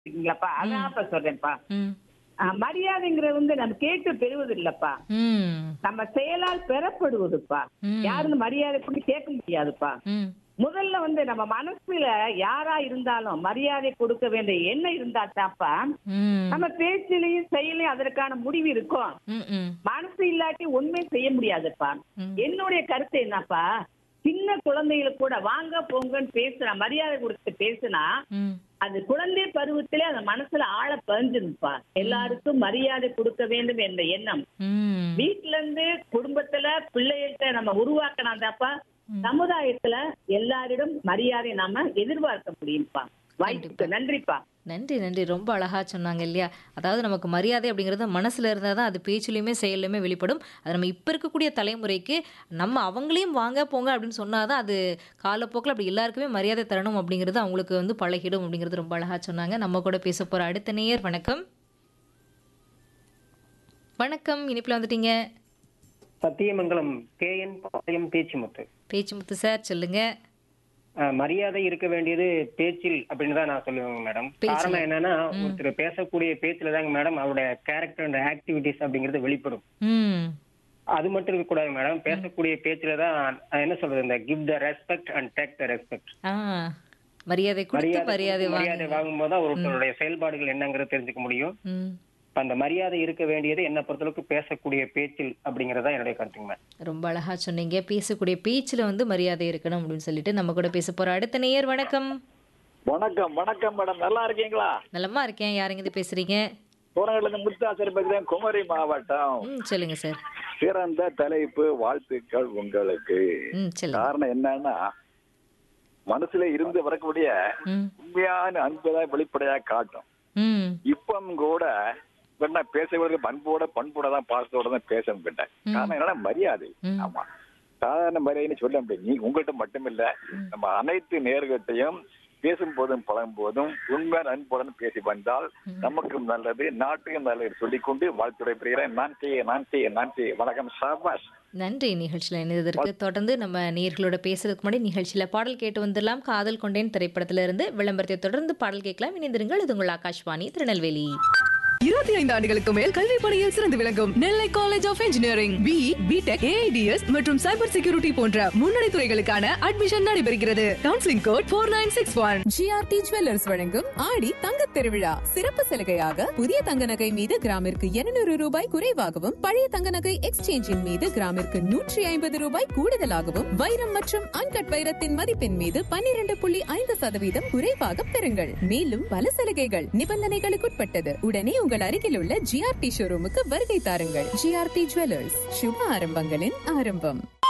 இருக்கீங்களாப்பா அதான் இப்ப சொல்றேன்ப்பா ம் ஆஹ் மரியாதைங்கிறது வந்து நம்ம கேட்டு பெறுவது இல்லப்பா ம் நம்ம செயலால் பெறப்படுவதுப்பா ம். யாருன்னு மரியாதை பண்ணி கேட்க முடியாதுப்பா ம் முதல்ல வந்து நம்ம மனசுல யாரா இருந்தாலும் மரியாதை கொடுக்க வேண்டிய எண்ணம் இருந்தா தான்ப்பா ம் நம்ம பேச்சிலையும் செயலையும் அதற்கான முடிவு இருக்கும் ம் ம் மனசு இல்லாட்டி ஒண்ணுமே செய்ய முடியாதுப்பா ம். என்னுடைய கருத்து என்னப்பா சின்ன குழந்தைகளுக்கு கூட வாங்க போங்கன்னு பேசுனா மரியாதை கொடுத்து பேசுனா ம் அது குழந்தை பருவத்திலே அந்த மனசுல ஆழ பதிஞ்சிருப்பா எல்லாருக்கும் மரியாதை கொடுக்க வேண்டும் என்ற எண்ணம் ம் வீட்டுல இருந்து குடும்பத்துல பிள்ளைகள்கிட்ட நம்ம உருவாக்கினாதாப்பா சமுதாயத்துல எல்லாரிடம் மரியாதை நாம எதிர்பார்க்க முடியும்ப்பா வாய்ப்புக்கு நன்றிப்பா நன்றி நன்றி ரொம்ப அழகா சொன்னாங்க இல்லையா அதாவது நமக்கு மரியாதை அப்படிங்கிறது மனசுல இருந்தால் தான் அது பேச்சிலையுமே செயல்லையுமே வெளிப்படும் அது நம்ம இப்போ இருக்கக்கூடிய தலைமுறைக்கு நம்ம அவங்களையும் வாங்க போங்க அப்படின்னு சொன்னாதான் அது காலப்போக்கில் அப்படி எல்லாருக்குமே மரியாதை தரணும் அப்படிங்கிறது அவங்களுக்கு வந்து பழகிடும் அப்படிங்கிறது ரொம்ப அழகா சொன்னாங்க நம்ம கூட பேச போற அடுத்த நேயர் வணக்கம் வணக்கம் இனிப்பில் வந்துட்டீங்க சத்தியமங்கலம் கேஎன் பாளையம் பேச்சுமுத்து பேச்சுமுத்து சார் சொல்லுங்க அஹ், மரியாதை இருக்க வேண்டியது பேச்சில் அப்படின்னு தான் நான் சொல்லுவேங்க மேடம் பேச்சுல. காரணம் என்னன்னா ஒருத்தர் பேசக்கூடிய பேச்சுல தாங்க மேடம் அவருடைய கேரக்டர் அண்ட் ஆக்டிவிட்டிஸ் அப்படிங்கிறது வெளிப்படும் ம் அது மட்டும் இருக்க கூடாது மேடம் பேசக்கூடிய பேச்சுல தான் அஹ், என்ன சொல்றது இந்த give the respect and take the respect ஆ மரியாதை கொடுத்து மரியாதை மரியாதை வாங்க வாங்கும் போது ஒருத்தருடைய செயல்பாடுகள் என்னங்கிறத தெரிஞ்சுக்க முடியும் ம் இப்ப அந்த மரியாதை இருக்க வேண்டியது என்ன பொறுத்தளவுக்கு பேசக்கூடிய பேச்சில் அப்படிங்கறதா என்னுடைய கருத்துங்க மேடம் ரொம்ப அழகா சொன்னீங்க பேசக்கூடிய பேச்சில் வந்து மரியாதை இருக்கணும் அப்படின்னு சொல்லிட்டு நம்ம கூட பேச போற அடுத்த நேயர் வணக்கம் வணக்கம் வணக்கம் மேடம் நல்லா இருக்கீங்களா நலமா இருக்கேன் யாருங்க இது பேசுறீங்க பூரங்கல்ல இருந்து முத்தாசர் பேசுறேன் குமரி மாவட்டம் ம் சொல்லுங்க சார் சிறந்த தலைப்பு வாழ்த்துக்கள் உங்களுக்கு ம் சொல்லுங்க காரணம் என்னன்னா மனசுல இருந்து வரக்கூடிய ம் உண்மையான அன்புதான் வெளிப்படையா காட்டும் ம் இப்பம் கூட என்ன பேசுவது பண்போட பண்போட தான் பாசத்தோட தான் பேசணும் கிட்ட காரணம் என்னன்னா மரியாதை ம். ஆமா சாதாரண மரியாதைன்னு சொல்ல முடியாது நீ உங்கள்கிட்ட மட்டுமில்ல நம்ம அனைத்து நேர்கிட்டையும் பேசும் போதும் பழகும் போதும் உண்மையான அன்புடன் பேசி வந்தால் நமக்கும் நல்லது நாட்டுக்கும் நல்லது சொல்லிக்கொண்டு வாழ்த்துறை பெறுகிறேன் நான் செய்ய நான் செய்ய நான் செய்ய வணக்கம் சாபாஷ் நன்றி நிகழ்ச்சியில் இணைந்ததற்கு தொடர்ந்து நம்ம நேயர்களோட பேசுறதுக்கு முன்னாடி நிகழ்ச்சியில பாடல் கேட்டு வந்துடலாம் காதல் கொண்டேன் திரைப்படத்துல இருந்து விளம்பரத்தை தொடர்ந்து பாடல் கேட்கலாம் இணைந்திருங்கள் இது உங்கள் ஆகாஷ்வாணி திருநெல்வேலி இருபத்தி ஐந்து ஆண்டுகளுக்கு மேல் கல்வி பணியில் சிறந்து விளங்கும் Nellai college of engineering B BTech AIDS மற்றும் சைபர் செக்யூரிட்டி போன்ற முன்னணி துறைகளுக்கான அட்மிஷன் நடைபெறுகிறது counselling code four nine six one GRT jewellers வழங்கும் ஆடி தங்கத் திருவிழா சிறப்பு சலுகையாக புதிய தங்க நகை மீது கிராமிற்கு 200 ரூபாய் குறைவாகவும் பழைய தங்க நகை எக்ஸ்சேஞ்சின் மீது கிராமிற்கு நூற்றி ஐம்பது ரூபாய் கூடுதலாகவும் வைரம் மற்றும் அன்கட் வைரத்தின் மதிப்பின் மீது பன்னிரண்டு புள்ளி ஐந்து சதவீதம் குறைவாக பெறுங்கள் மேலும் பல சலுகைகள் நிபந்தனைகளுக்குட்பட்டது உடனே உங்கள் அருகில் உள்ள ஜிஆர்டி ஷோரூமுக்கு வருகை தாருங்கள் ஜிஆர்டி ஜுவல்லர்ஸ் சுப ஆரம்பங்களின் ஆரம்பம்